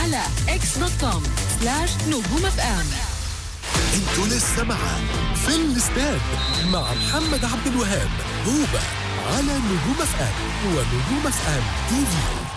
على اكس دوت كوم سلاش نجوم اف ام انتوا لسه مع في الاستاد مع محمد عبد الوهاب هوبا على نجوم اف ام ونجوم اف ام تي في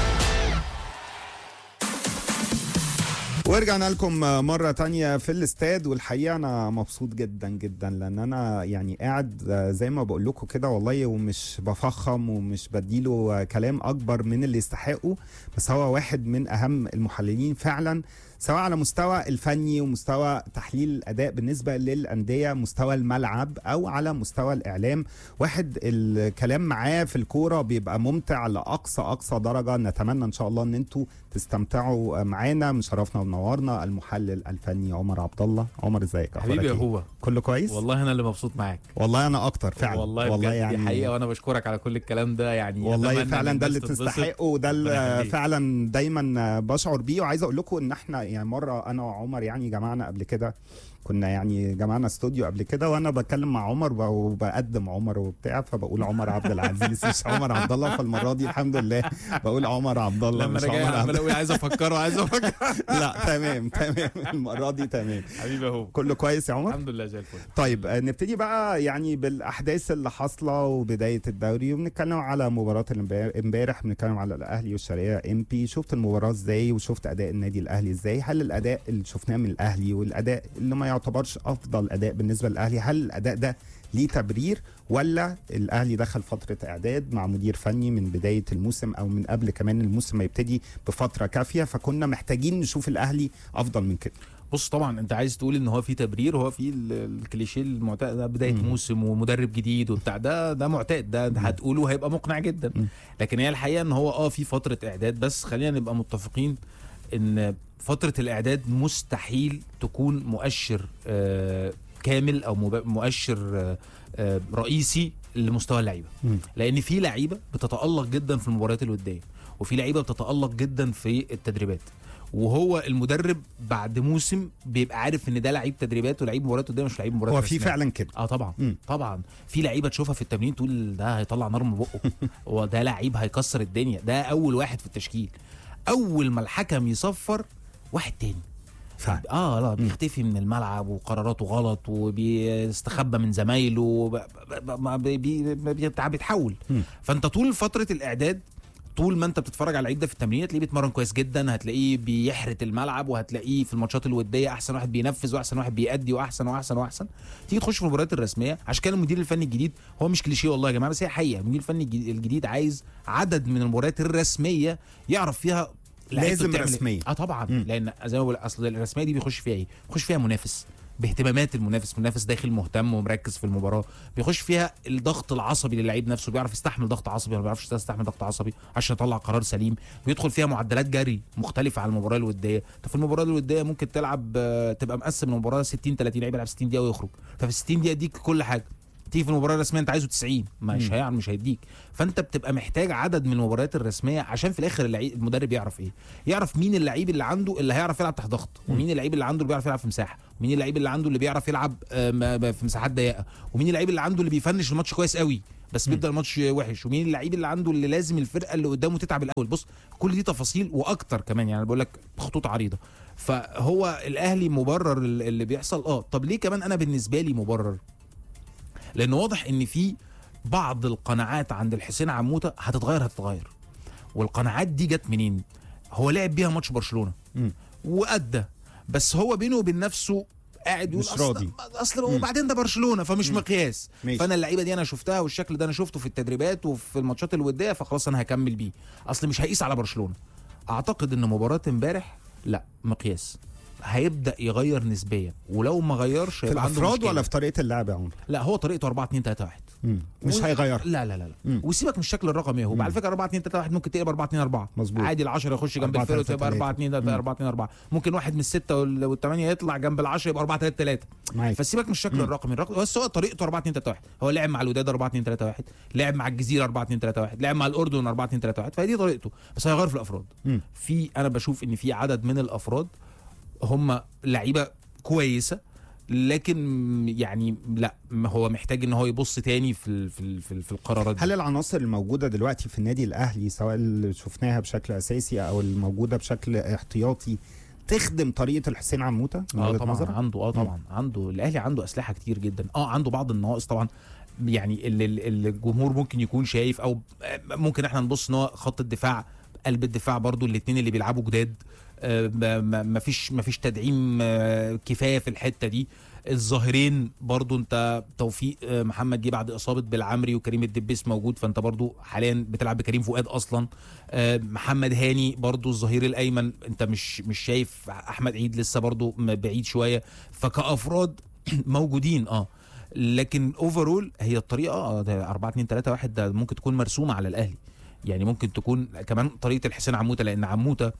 ورجعنا لكم مرة تانية في الاستاد والحقيقة أنا مبسوط جدا جدا لأن أنا يعني قاعد زي ما بقول لكم كده والله ومش بفخم ومش بديله كلام أكبر من اللي يستحقه بس هو واحد من أهم المحللين فعلا سواء على مستوى الفني ومستوى تحليل الاداء بالنسبه للانديه مستوى الملعب او على مستوى الاعلام واحد الكلام معاه في الكوره بيبقى ممتع لاقصى اقصى درجه نتمنى ان شاء الله ان انتوا تستمتعوا معانا مشرفنا ومنورنا المحلل الفني عمر عبد الله عمر ازيك أخبارك حبيبي يا إيه؟ هو كله كويس والله انا اللي مبسوط معاك والله انا اكتر فعلا والله, والله بجد يعني دي حقيقه وانا بشكرك على كل الكلام ده يعني والله أتمنى إن فعلا ده اللي الناس تتبسط. تستحقه وده اللي ربنا يخليك. فعلا دايما بشعر بيه وعايز اقول لكم ان احنا يعني مره انا وعمر يعني جمعنا قبل كده كنا يعني جمعنا استوديو قبل كده وانا بتكلم مع عمر وب- وبقدم عمر وبتاع فبقول عمر عبد العزيز مش عمر عبد الله فالمره دي الحمد لله بقول عمر عبد الله لما مش انا جاي عمر عمال عبد اقول عايز افكره عايز افكر لا تمام تمام المره دي تمام حبيبي يا هو كله كويس يا عمر الحمد لله زي الفل طيب آه، نبتدي بقى يعني بالاحداث اللي حاصله وبدايه الدوري وبنتكلم على مباراه الامبا- امبارح بنتكلم على الاهلي والشرقيه ام بي شفت المباراه ازاي وشفت اداء النادي الاهلي ازاي هل الاداء اللي شفناه من الاهلي والاداء اللي ما يعتبرش افضل اداء بالنسبه للاهلي هل الاداء ده ليه تبرير ولا الاهلي دخل فتره اعداد مع مدير فني من بدايه الموسم او من قبل كمان الموسم ما يبتدي بفتره كافيه فكنا محتاجين نشوف الاهلي افضل من كده بص طبعا انت عايز تقول ان هو في تبرير هو في ال- الكليشيه المعتاد ده بدايه مم. موسم ومدرب جديد وبتاع ده ده معتاد ده ده هتقوله هيبقى مقنع جدا مم. لكن هي الحقيقه ان هو اه في فتره اعداد بس خلينا نبقى متفقين ان فتره الاعداد مستحيل تكون مؤشر آه كامل او مب- مؤشر آه آه رئيسي لمستوى اللعيبه مم. لان في لعيبه بتتالق جدا في المباريات الوديه وفي لعيبه بتتالق جدا في التدريبات وهو المدرب بعد موسم بيبقى عارف ان ده لعيب تدريبات ولعيب مباريات قدام مش لعيب مباريات هو في رسمية. فعلا كده اه طبعا مم. طبعا في لعيبه تشوفها في التمرين تقول ده هيطلع نار من بقه هو ده لعيب هيكسر الدنيا ده اول واحد في التشكيل اول ما الحكم يصفر واحد تاني فعلا اه لا بيختفي من الملعب وقراراته غلط وبيستخبى من زمايله وب- ب- ب- بي- بي- بي- بيتحول مم. فانت طول فتره الاعداد طول ما انت بتتفرج على اللعيب ده في التمرين هتلاقيه بيتمرن كويس جدا هتلاقيه بيحرت الملعب وهتلاقيه في الماتشات الوديه احسن واحد بينفذ واحسن واحد بيأدي واحسن واحسن واحسن تيجي تخش في المباريات الرسميه عشان كده المدير الفني الجديد هو مش كليشيه والله يا جماعه بس هي حقيقه المدير الفني الجديد- الجديد عايز عدد من المباريات الرسميه يعرف فيها لعيبته لازم بتعمل إيه. رسمية. اه طبعا مم. لان زي ما بقول اصل الرسميه دي بيخش فيها ايه؟ بيخش فيها منافس باهتمامات المنافس منافس داخل مهتم ومركز في المباراه بيخش فيها الضغط العصبي للعيب نفسه بيعرف يستحمل ضغط عصبي ولا ما بيعرفش يستحمل ضغط عصبي عشان يطلع قرار سليم بيدخل فيها معدلات جري مختلفه عن المباراه الوديه انت في المباراه الوديه ممكن تلعب آه، تبقى مقسم المباراه 60 30 لعيب يلعب 60 دقيقه ويخرج ففي 60 دقيقه يديك كل حاجه تيجي في المباراه الرسميه انت عايزه 90 مش مم. هيعمل مش هيديك فانت بتبقى محتاج عدد من المباريات الرسميه عشان في الاخر اللعيب المدرب يعرف ايه يعرف مين اللعيب اللي عنده اللي هيعرف يلعب تحت ضغط ومين اللعيب اللي عنده اللي بيعرف يلعب في مساحه ومين اللعيب اللي عنده اللي بيعرف يلعب آه، م- م- في مساحات ضيقه ومين اللعيب اللي عنده اللي بيفنش الماتش كويس قوي بس بيبدا الماتش وحش ومين اللعيب اللي عنده اللي لازم الفرقه اللي قدامه تتعب الاول بص كل دي تفاصيل واكتر كمان يعني بقول لك خطوط عريضه فهو الاهلي مبرر اللي بيحصل اه طب ليه كمان انا بالنسبه لي مبرر لان واضح ان في بعض القناعات عند الحسين عموته هتتغير هتتغير والقناعات دي جت منين هو لعب بيها ماتش برشلونه مم. وادى بس هو بينه وبين نفسه قاعد يقول مش أصل- راضي. اصل وبعدين ده برشلونه فمش مقياس ماشي. فانا اللعيبه دي انا شفتها والشكل ده انا شفته في التدريبات وفي الماتشات الوديه فخلاص انا هكمل بيه اصل مش هيقيس على برشلونه اعتقد ان مباراه امبارح لا مقياس هيبدا يغير نسبيا ولو ما غيرش في هيبقى عنده الافراد مشكلة. ولا في طريقه اللعب يا عمر لا هو طريقته 4 2 3 1 مم. مش و- هيغير لا لا لا لا مم. وسيبك من الشكل الرقمي اهو على فكره 4 2 3 1 ممكن تقلب 4 2 4 مظبوط. عادي ال 10 يخش جنب 4 الفيرو 3 تبقى 4 2 3 4 2 4 ممكن واحد من السته وال- والثمانيه يطلع جنب ال 10 يبقى 4 3 3 معاك فسيبك من الشكل الرقمي الرقمي بس هو طريقته 4 2 3 1 هو لعب مع الوداد 4 2 3 1 لعب مع الجزيره 4 2 3 1 لعب مع الاردن 4 2 3 1 فهي دي طريقته بس هيغير في الافراد مم. في انا بشوف ان في عدد من الافراد هم لعيبه كويسه لكن يعني لا هو محتاج ان هو يبص تاني في ال في ال في, ال في القرارات دي. هل العناصر الموجوده دلوقتي في النادي الاهلي سواء اللي شفناها بشكل اساسي او الموجوده بشكل احتياطي تخدم طريقه الحسين عموته من اه وجهة طبعا نظرك؟ عنده اه طبعا عنده الاهلي عنده اسلحه كتير جدا اه عنده بعض النواقص طبعا يعني اللي اللي الجمهور ممكن يكون شايف او ممكن احنا نبص ان هو خط الدفاع قلب الدفاع برضو الاثنين اللي بيلعبوا جداد آه، ما- ما ما فيش ما فيش تدعيم آه، كفايه في الحته دي الظاهرين برضو انت توفيق آه، محمد جه بعد اصابه بالعمري وكريم الدبيس موجود فانت برضو حاليا بتلعب بكريم فؤاد اصلا آه، محمد هاني برضو الظهير الايمن انت مش مش شايف احمد عيد لسه برضو م- بعيد شويه فكافراد موجودين اه لكن اوفرول هي الطريقه اه ده 4 2 3 1 ده ممكن تكون مرسومه على الاهلي يعني ممكن تكون كمان طريقه الحسين عموته لان عموته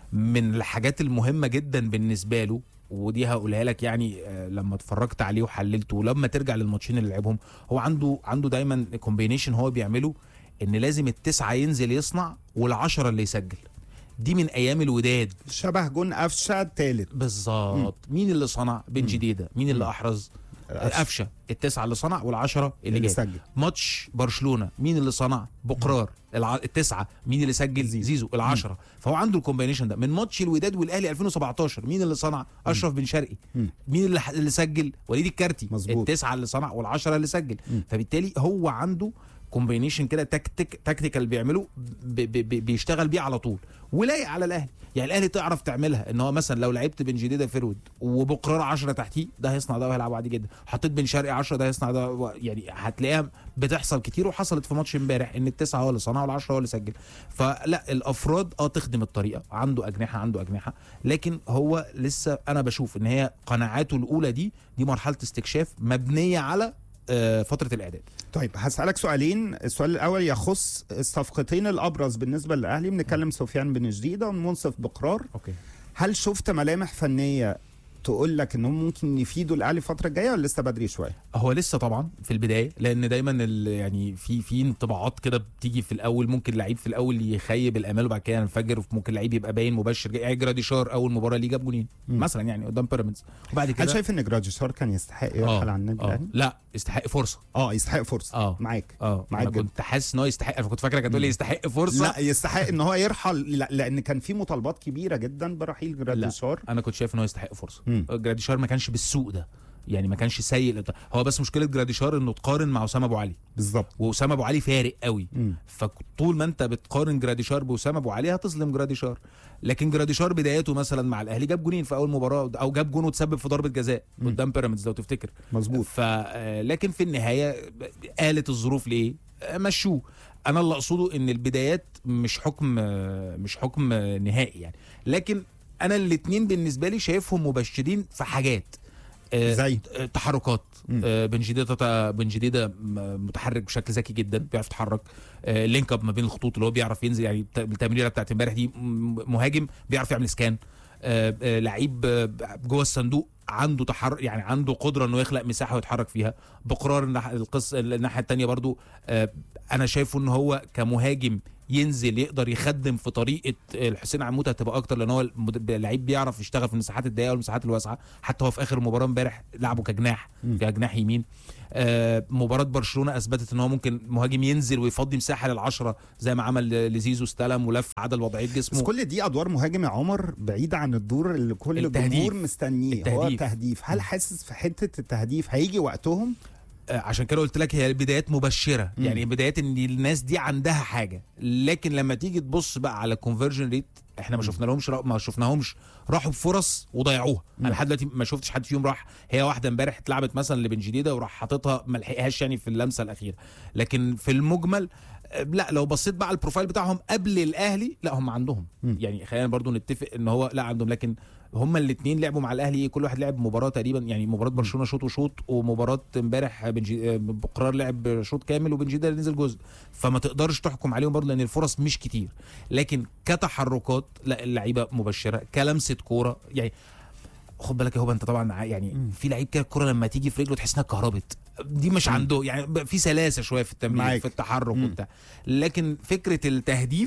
من الحاجات المهمه جدا بالنسبه له ودي هقولها لك يعني آه، لما اتفرجت عليه وحللته ولما ترجع للماتشين اللي لعبهم هو عنده عنده دايما كومبينيشن هو بيعمله ان لازم التسعه ينزل يصنع والعشره اللي يسجل دي من ايام الوداد شبه جون قفشه الثالث بالظبط مين اللي صنع بن جديده مين اللي مم. احرز قفشة. قفشه التسعه اللي صنع والعشره اللي, اللي جاب سجل ماتش برشلونه مين اللي صنع بقرار الع... التسعه مين اللي سجل زيزو. زيزو, زيزو العشره فهو عنده الكومبينيشن ده من ماتش الوداد والاهلي 2017 مين اللي صنع اشرف بن شرقي مم. مين اللي اللي سجل وليد الكارتي مظبوط. التسعه اللي صنع والعشره اللي سجل مم. فبالتالي هو عنده كومبينيشن كده تكتيك تكتيكال بيعمله ب... ب... ب... بيشتغل بيه على طول ولايق على الاهلي يعني الاهلي تعرف تعملها ان هو مثلا لو لعبت بن جديده فيرود وبقرار 10 تحتيه ده هيصنع ده وهيلعب عادي جدا حطيت بن شرقي 10 ده هيصنع ده و- يعني هتلاقيها بتحصل كتير وحصلت في ماتش امبارح ان التسعه هو اللي صنع والعشره هو اللي سجل فلا الافراد اه تخدم الطريقه عنده اجنحه عنده اجنحه لكن هو لسه انا بشوف ان هي قناعاته الاولى دي دي مرحله استكشاف مبنيه على آه، فتره الاعداد طيب هسألك سؤالين السؤال الأول يخص الصفقتين الأبرز بالنسبة للأهلي بنتكلم سفيان بن جديدة ومنصف بقرار اوكي هل شفت ملامح فنية تقول لك انهم ممكن يفيدوا الاهلي الفتره الجايه ولا لسه بدري شويه؟ هو لسه طبعا في البدايه لان دايما ال- يعني في في انطباعات كده بتيجي في الاول ممكن لعيب في الاول يخيب الامال وبعد كده ينفجر ممكن لعيب يبقى باين مبشر يعني جراديشار اول مباراه ليه جاب جونين مم. مثلا يعني قدام بيراميدز وبعد كده هل شايف ان جراديشار كان يستحق يرحل عن النادي آه الاهلي؟ لا يستحق فرصه اه يستحق فرصه اه معاك اه معاك انا جدا. كنت حاسس ان هو يستحق انا كنت فاكرك هتقول لي يستحق فرصه لا يستحق ان هو يرحل لا لان كان في مطالبات كبيره جدا برحيل جراديشار انا كنت شايف ان هو يستحق فرصه مم. جراديشار ما كانش بالسوق ده يعني ما كانش سيء هو بس مشكله جراديشار انه تقارن مع اسامه ابو علي بالظبط واسامه ابو علي فارق قوي مم. فطول ما انت بتقارن جراديشار باسامه ابو علي هتظلم جراديشار لكن جراديشار بدايته مثلا مع الاهلي جاب جونين في اول مباراه او جاب جون وتسبب في ضربه جزاء مم. قدام بيراميدز لو تفتكر مظبوط ف آه، لكن في النهايه قالت الظروف ليه آه، مشوه انا اللي اقصده ان البدايات مش حكم آه، مش حكم آه، نهائي يعني لكن انا الاثنين بالنسبه لي شايفهم مبشرين في حاجات آه، زي آه، تحركات مم. آه، بن جديده تا- بن جديده م- متحرك بشكل ذكي جدا بيعرف يتحرك آه، لينك اب ما بين الخطوط اللي هو بيعرف ينزل يعني الت- التمريره بتاعت امبارح دي م- مهاجم بيعرف يعمل سكان آه، آه، لعيب آه، جوه الصندوق عنده تحرك يعني عنده قدره انه يخلق مساحه ويتحرك فيها بقرار الناح- القص الناحيه الثانيه برضو آه، انا شايفه ان هو كمهاجم ينزل يقدر يخدم في طريقه الحسين عموته هتبقى اكتر لان هو المد- اللعيب بيعرف يشتغل في المساحات الضيقه والمساحات الواسعه حتى هو في اخر مباراه امبارح لعبه كجناح مم. كجناح يمين آه، مباراه برشلونه اثبتت ان هو ممكن مهاجم ينزل ويفضي مساحه للعشره زي ما عمل لزيزو استلم ولف عدل وضعيه بس جسمه كل دي ادوار مهاجم يا عمر بعيده عن الدور اللي كل التهديف. الجمهور مستنيه هو التهديف. التهديف هل حاسس في حته التهديف هيجي وقتهم آه، عشان كده قلت لك هي البدايات مبشره مم. يعني بدايات ان الناس دي عندها حاجه لكن لما تيجي تبص بقى على الكونفرجن ريت احنا ما مم. شفنا لهمش ما شفناهمش راحوا بفرص وضيعوها مم. انا لحد دلوقتي ما شفتش حد فيهم راح هي واحده امبارح اتلعبت مثلا لبن جديده وراح حاططها ما لحقهاش يعني في اللمسه الاخيره لكن في المجمل آه، لا لو بصيت بقى على البروفايل بتاعهم قبل الاهلي لا هم عندهم مم. يعني خلينا برضو نتفق ان هو لا عندهم لكن هما الاثنين لعبوا مع الاهلي كل واحد لعب مباراه تقريبا يعني مباراه برشلونه شوط وشوط ومباراه امبارح بنجي... بقرار لعب شوط كامل وبنجيدا نزل جزء فما تقدرش تحكم عليهم برضه لان الفرص مش كتير لكن كتحركات لا اللعيبه مبشره كلمسه كوره يعني خد بالك يا هو انت طبعا ع- يعني مم. في لعيب كده الكوره لما تيجي في رجله تحس انها اتكهربت دي مش مم. عنده يعني ب- في سلاسه شويه في التمرير معاك. في التحرك مم. وبتاع لكن فكره التهديف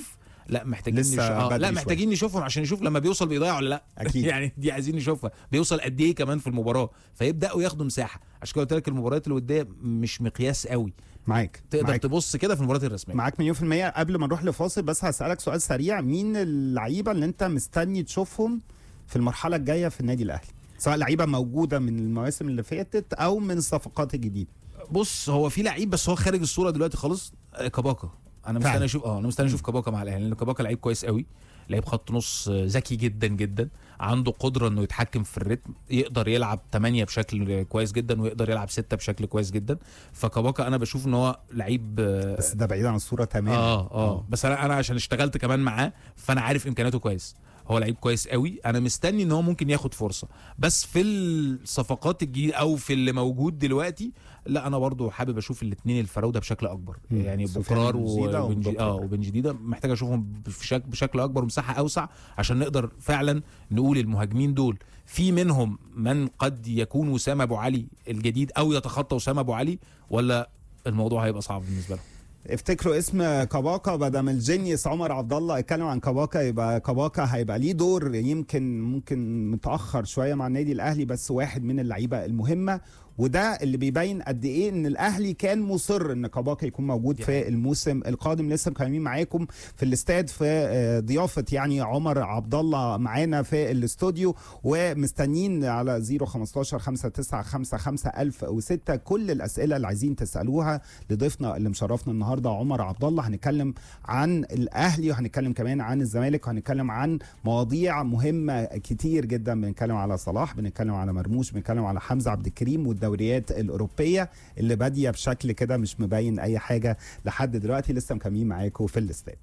لا محتاجين لسه نش... آه بدري لا شوية. محتاجين نشوفهم عشان نشوف لما بيوصل بيضيع ولا لا أكيد. يعني دي عايزين نشوفها بيوصل قد ايه كمان في المباراه فيبداوا ياخدوا مساحه عشان كده قلت لك المباريات الوديه مش مقياس قوي معاك تقدر معاك. تبص كده في المباريات الرسميه معاك مليون في المية قبل ما نروح لفاصل بس هسألك سؤال سريع مين اللعيبة اللي انت مستني تشوفهم في المرحلة الجاية في النادي الأهلي سواء لعيبة موجودة من المواسم اللي فاتت أو من الصفقات الجديدة بص هو في لعيب بس هو خارج الصوره دلوقتي خالص آه، كاباكا انا فعلا. مستني اشوف اه انا مستني اشوف كاباكا مع الاهلي لان كاباكا لعيب كويس قوي لعيب خط نص آه، ذكي جدا جدا عنده قدره انه يتحكم في الريتم يقدر يلعب 8 بشكل كويس جدا ويقدر يلعب 6 بشكل كويس جدا فكاباكا انا بشوف ان هو لعيب آه، بس ده بعيد عن الصورة تماما اه اه بس انا انا عشان اشتغلت كمان معاه فانا عارف امكانياته كويس هو لعيب كويس قوي انا مستني ان هو ممكن ياخد فرصه بس في الصفقات الجديده او في اللي موجود دلوقتي لا انا برضو حابب اشوف الاثنين الفراوده بشكل اكبر مم. يعني سفيان بكرار بن جديدة وبن جي- وبكر. اه وبن جديده محتاج اشوفهم بشكل بشكل اكبر ومساحه اوسع عشان نقدر فعلا نقول المهاجمين دول في منهم من قد يكون وسام ابو علي الجديد او يتخطى وسام ابو علي ولا الموضوع هيبقى صعب بالنسبه لهم افتكروا اسم كاباكا بدل ما الجينيوس عمر عبد الله يتكلم عن كاباكا يبقى كاباكا هيبقى ليه دور يمكن ممكن متاخر شويه مع النادي الاهلي بس واحد من اللعيبه المهمه وده اللي بيبين قد ايه ان الاهلي كان مصر ان كاباكا يكون موجود دي في الموسم القادم لسه مكلمين معاكم في الاستاد في آه، ضيافه يعني عمر عبد الله معانا في الاستوديو ومستنيين على 015 5955 1006 كل الاسئله اللي عايزين تسالوها لضيفنا اللي مشرفنا النهارده عمر عبد الله هنتكلم عن الاهلي وهنتكلم كمان عن الزمالك وهنتكلم عن مواضيع مهمه كتير جدا بنتكلم على صلاح بنتكلم على مرموش بنتكلم على حمزه عبد الكريم والدوريات الاوروبيه اللي باديه بشكل كده مش مبين اي حاجه لحد دلوقتي لسه مكملين معاكم في الاستاد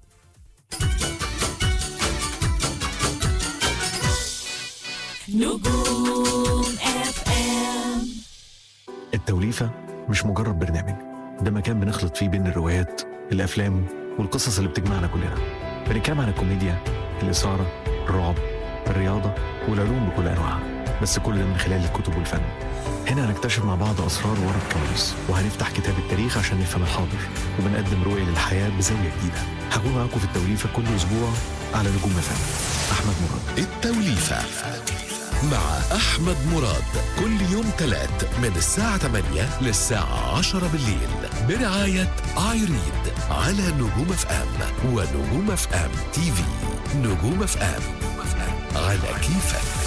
نجوم اف ام التوليفة مش مجرد برنامج ده مكان بنخلط فيه بين الروايات الأفلام والقصص اللي بتجمعنا كلنا بنتكلم عن الكوميديا الإثارة الرعب الرياضة والعلوم بكل أنواعها بس كل ده من خلال الكتب والفن هنا هنكتشف مع بعض أسرار ورا الكواليس وهنفتح كتاب التاريخ عشان نفهم الحاضر وبنقدم رؤية للحياة بزاوية جديدة هكون معاكم في التوليفة كل أسبوع على نجوم فن أحمد مراد التوليفة مع أحمد مراد كل يوم تلات من الساعة 8 للساعة 10 بالليل برعاية ايريد على نجوم اف ام ونجوم اف ام تي في نجوم اف ام على كيفك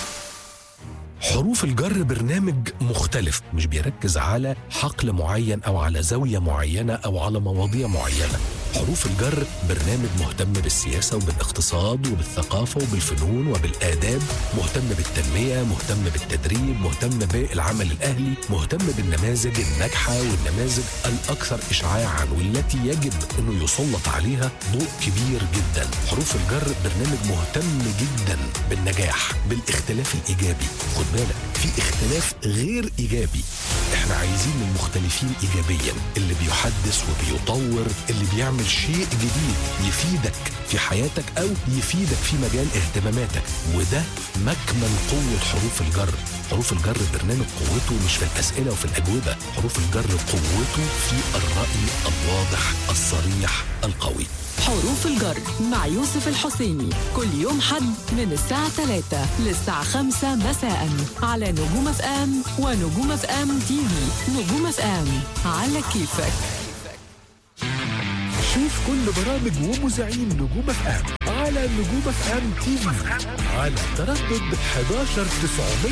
حروف الجر برنامج مختلف مش بيركز على حقل معين او على زاويه معينه او على مواضيع معينه حروف الجر برنامج مهتم بالسياسه وبالاقتصاد وبالثقافه وبالفنون وبالاداب مهتم بالتنميه مهتم بالتدريب مهتم بالعمل الاهلي مهتم بالنماذج الناجحه والنماذج الاكثر اشعاعا والتي يجب انه يسلط عليها ضوء كبير جدا حروف الجر برنامج مهتم جدا بالنجاح بالاختلاف الايجابي خد بالك في اختلاف غير ايجابي احنا عايزين المختلفين ايجابيا اللي بيحدث وبيطور اللي بيعمل شيء جديد يفيدك في حياتك او يفيدك في مجال اهتماماتك وده مكمن قوه حروف الجر حروف الجر برنامج قوته مش في الاسئله وفي الاجوبه حروف الجر قوته في الراي الواضح الصريح القوي حروف الجر مع يوسف الحسيني كل يوم حد من الساعة 3 للساعة 5 مساء على نجوم اف ام ونجوم اف ام تي في نجوم اف ام على كيفك شوف كل برامج ومذيعين نجوم اف ام على نجوم اف ام تي في على تردد 11 900